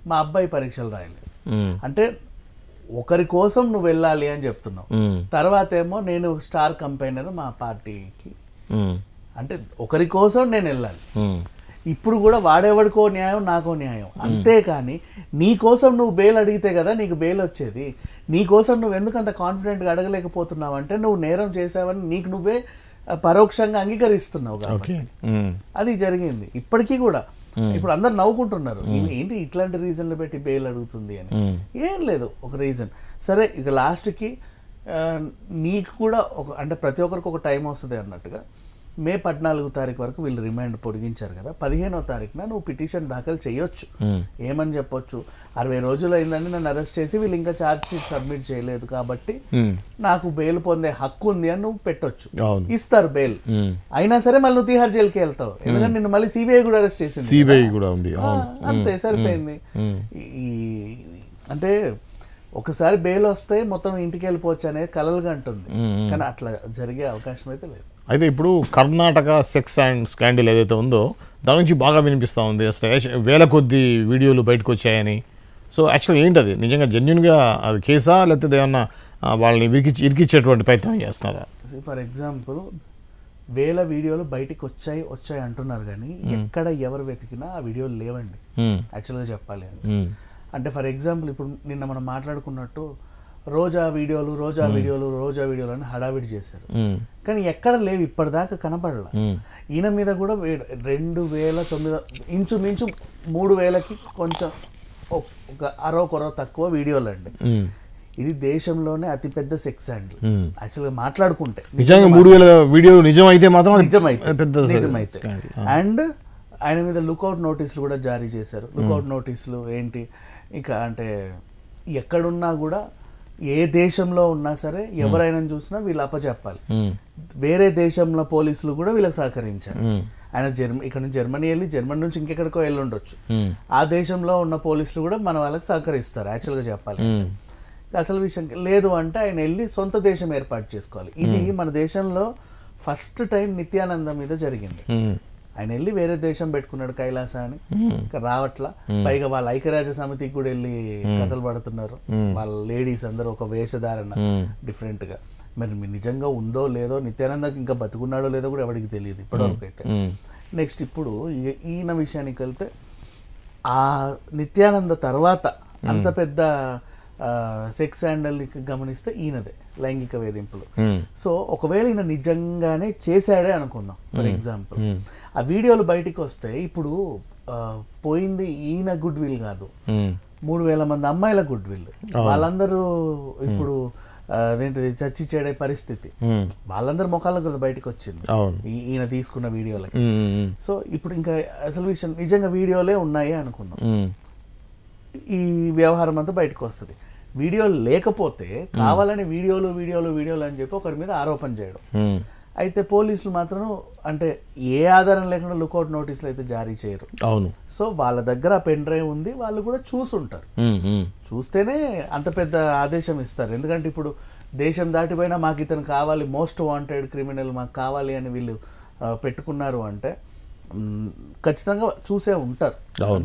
మా అబ్బాయి పరీక్షలు రాయలేదు ఉమ్, అంటే ఒకరి కోసం నువ్వు వెళ్ళాలి అని చెప్తున్నావు ఉమ్, తర్వాత ఏమో నేను స్టార్ కంపైనర్ మా పార్టీకి ఉమ్, అంటే ఒకరి కోసం నేను వెళ్ళాలి ఉమ్, ఇప్పుడు కూడా వాడేవాడికో న్యాయం నాకో న్యాయం అంతేకాని నీ కోసం నువ్వు బెయిల్ అడిగితే కదా నీకు బెయిల్ వచ్చేది నీ కోసం నువ్వు ఎందుకు అంత కాన్ఫిడెంట్గా అడగలేకపోతున్నావు అంటే నువ్వు నేరం చేసావని నీకు నువ్వే ఆ, పరోక్షంగా అంగీకరిస్తున్నావు కాబట్టి ఓకే ఉమ్, అది జరిగింది ఇప్పటికీ కూడా ఇప్పుడు అందరు నవ్వుకుంటున్నారు ఈమె ఏంటి ఇట్లాంటి రీజన్లు పెట్టి బెయిల్ అడుగుతుంది అని ఉమ్, ఏం లేదు ఒక రీజన్ సరే ఇక లాస్ట్కి ఆ, నీకు కూడా ఒక అంటే ప్రతి ఒక్కరికి ఒక టైం వస్తుంది అన్నట్టుగా మే పద్నాలుగు తారీఖు వరకు వీళ్ళు రిమైండ్ పొడిగించారు కదా పదిహేనో తారీఖున నువ్వు పిటిషన్ దాఖలు చేయొచ్చు ఉమ్, ఏమని చెప్పొచ్చు అరవై రోజులు అయిందని నన్ను అరెస్ట్ చేసి వీళ్ళు ఇంకా ఛార్జ్ షీట్ సబ్మిట్ చేయలేదు కాబట్టి ఉమ్, నాకు బెయిల్ పొందే హక్కు ఉంది అని నువ్వు పెట్టొచ్చు అవును ఇస్తారు బెయిల్ ఉమ్, అయినా సరే మళ్ళీ నువ్వు తిహార్ జైలుకి వెళ్తావు ఎందుకంటే నిన్ను మళ్ళీ సిబిఐ కూడా అరెస్ట్ చేసింది సిబిఐ కూడా ఉంది ఆ, అవును అంతే సరిపోయింది ఉమ్, ఈ అంటే ఒకసారి బెయిల్ వస్తే మొత్తం ఇంటికి వెళ్ళిపోవచ్చు అనేది కలలుగా అంటుంది కానీ అట్లా జరిగే అవకాశం అయితే లేదు అయితే ఇప్పుడు కర్ణాటక సెక్స్ అండ్ స్కాండిల్ ఏదైతే ఉందో దాని నుంచి బాగా వినిపిస్తూ ఉంది అసలు యాక్చు- వేల కొద్ది వీడియోలు బయటకు వచ్చాయని సో యాక్చువల్గా ఏంటి అది నిజంగా జెన్యున్గా అది కేసా లేకపోతే ఏమన్నా ఆ, వాళ్ళని ఇరికిచ్చి ఇరికిచ్చేటువంటి ప్రయత్నం చేస్తున్నారా ఫర్ ఎగ్జాంపుల్ వేల వీడియోలు బయటికి వచ్చాయి వచ్చాయి అంటున్నారు కానీ ఎక్కడ ఎవరు వెతికినా ఆ వీడియోలు లేవండి ఉమ్, యాక్చువల్గా చెప్పాలి అంటే ఉమ్, అంటే ఫర్ ఎగ్జాంపుల్ ఇప్పుడు నిన్న మనం మాట్లాడుకున్నట్టు రోజా వీడియోలు రోజా వీడియోలు రోజా వీడియోలు అని హడావిడి చేశారు ఉమ్, కానీ ఎక్కడ లేవు ఇప్పటిదాకా కనపడలా ఉమ్, ఈయన మీద కూడా వే- రెండు వేల తొమ్మిది ఇంచుమించు మూడు వేలకి కొంచెం ఒ- ఒక అరో కొరో తక్కువ వీడియోలు అండి ఉమ్, ఇది దేశంలోనే అతిపెద్ద సెక్స్ హ్యాండిల్ ఉమ్. యాక్చువల్గా మాట్లాడుకుంటే నిజంగా మూడు వేల వీడియో నిజం అయితే మాత్రం అది నిజమైతే పెద్ద నిజమైతే అండ్ ఆయన మీద లుకౌట్ నోటీసులు కూడా జారీ చేశారు లుకౌట్ నోటీసులు ఏంటి ఇంకా అంటే ఎక్కడున్నా కూడా ఏ దేశంలో ఉన్నా సరే ఎవరైనా చూసినా వీళ్ళు అప్పచెప్పాలి ఉమ్, వేరే దేశంలో పోలీసులు కూడా వీళ్ళకి సహకరించారు ఉమ్, ఆయన జర్మ ఇక్కడ నుంచి జర్మనీ వెళ్ళి జర్మనీ నుంచి ఇంకెక్కడికో వెళ్ళి ఉండొచ్చు ఉమ్, ఆ దేశంలో ఉన్న పోలీసులు కూడా మన వాళ్ళకి సహకరిస్తారు యాక్చువల్గా చెప్పాలి ఉమ్, అసలు విషయం లేదు అంటే ఆయన వెళ్ళి సొంత దేశం ఏర్పాటు చేసుకోవాలి ఇది మన దేశంలో ఫస్ట్ టైం నిత్యానంద మీద జరిగింది ఉమ్, ఆయన వెళ్ళి వేరే దేశం పెట్టుకున్నాడు కైలాస అని ఇంకా రావట్లా పైగా వాళ్ళ ఐక్యరాజ్య సమితికి కూడా వెళ్ళి కథలు పడుతున్నారు వాళ్ళ లేడీస్ అందరూ ఒక వేషధారణ ఉమ్, డిఫరెంట్ గా మరి మీ నిజంగా ఉందో లేదో నిత్యానందకి ఇంకా బతుకున్నాడో లేదో కూడా ఎవరికి తెలియదు ఇప్పటివరకు అయితే ఉమ్, నెక్స్ట్ ఇప్పుడు ఈ- ఈయన విషయానికి వెళ్తే ఆ నిత్యానంద తర్వాత అంత పెద్ద సెక్స్ హ్యాండల్ గమనిస్తే ఈయనదే లైంగిక వేధింపులు ఉమ్, సో ఒకవేళ ఈయన నిజంగానే చేశాడే అనుకుందాం ఫర్ ఎగ్జాంపుల్ ఆ వీడియోలు బయటికి వస్తే ఇప్పుడు ఆ, పోయింది ఈయన గుడ్ విల్ కాదు ఉమ్, మూడు వేల మంది అమ్మాయిల గుడ్ విల్ వాళ్ళందరూ ఇప్పుడు ఆ, అదేంటిది చచ్చి చెడే పరిస్థితి ఉమ్, వాళ్ళందరూ ముఖాలకు కదా బయటకు వచ్చింది అవును ఈ- ఈయన తీసుకున్న వీడియోలకి ఉమ్, ఉమ్, సో ఇప్పుడు ఇంకా అసలు విషయం నిజంగా వీడియోలే ఉన్నాయి అనుకుందాం ఉమ్, ఈ వ్యవహారం అంతా బయటకు వస్తుంది వీడియోలు లేకపోతే కావాలని వీడియోలు వీడియోలు వీడియోలు అని చెప్పి ఒకరి మీద ఆరోపణ చేయడం ఉమ్, అయితే పోలీసులు మాత్రం అంటే ఏ ఆధారం లేకుండా లుకౌట్ నోటీసులు అయితే జారీ చేయరు అవును సో వాళ్ళ దగ్గర పెన్ డ్రైవ్ ఉంది వాళ్ళు కూడా చూసుంటారు ఉమ్, ఉమ్, చూస్తేనే అంత పెద్ద ఆదేశం ఇస్తారు ఎందుకంటే ఇప్పుడు దేశం దాటిపోయినా మాకు ఇతను కావాలి మోస్ట్ వాంటెడ్ క్రిమినల్ మాకు కావాలి అని వీళ్ళు ఆ, పెట్టుకున్నారు అంటే మ్, ఖచ్చితంగా చూసే ఉంటారు అవును